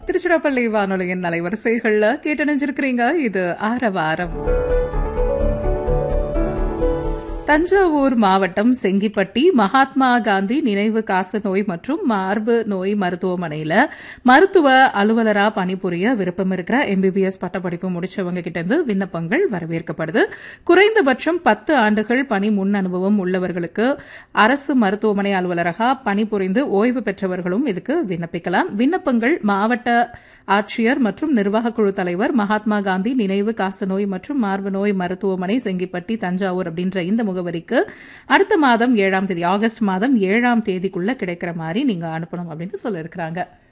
திருச்சிராப்பள்ளி வானொலியின் அலைவரிசைகள்ல கேட்டணிஞ்சிருக்கிறீங்க இது ஆரவாரம் தஞ்சாவூர் மாவட்டம் செங்கிப்பட்டி மகாத்மா காந்தி நினைவு காசநோய் மற்றும் மார்பு நோய் மருத்துவமனையில மருத்துவ அலுவலரா பணிபுரிய விருப்பம் இருக்கிற எம்பிபிஎஸ் பட்டப்படிப்பு முடிச்சவங்க கிட்ட இருந்து விண்ணப்பங்கள் வரவேற்கப்படுது குறைந்தபட்சம் பத்து ஆண்டுகள் பணி முன் அனுபவம் உள்ளவர்களுக்கு அரசு மருத்துவமனை அலுவலராக பணிபுரிந்து ஓய்வு பெற்றவர்களும் இதுக்கு விண்ணப்பிக்கலாம் விண்ணப்பங்கள் மாவட்ட ஆட்சியர் மற்றும் நிர்வாக குழு தலைவர் மகாத்மா காந்தி நினைவு காசநோய் மற்றும் மார்பு நோய் மருத்துவமனை செங்கிப்பட்டி தஞ்சாவூர் அப்படின்ற இந்த முகவரிக்கு அடுத்த மாதம் ஏழாம் தேதி ஆகஸ்ட் மாதம் ஏழாம் தேதிக்குள்ள கிடைக்கிற மாதிரி நீங்க அனுப்பணும் அப்படின்னு சொல்லியிருக்கிறாங்க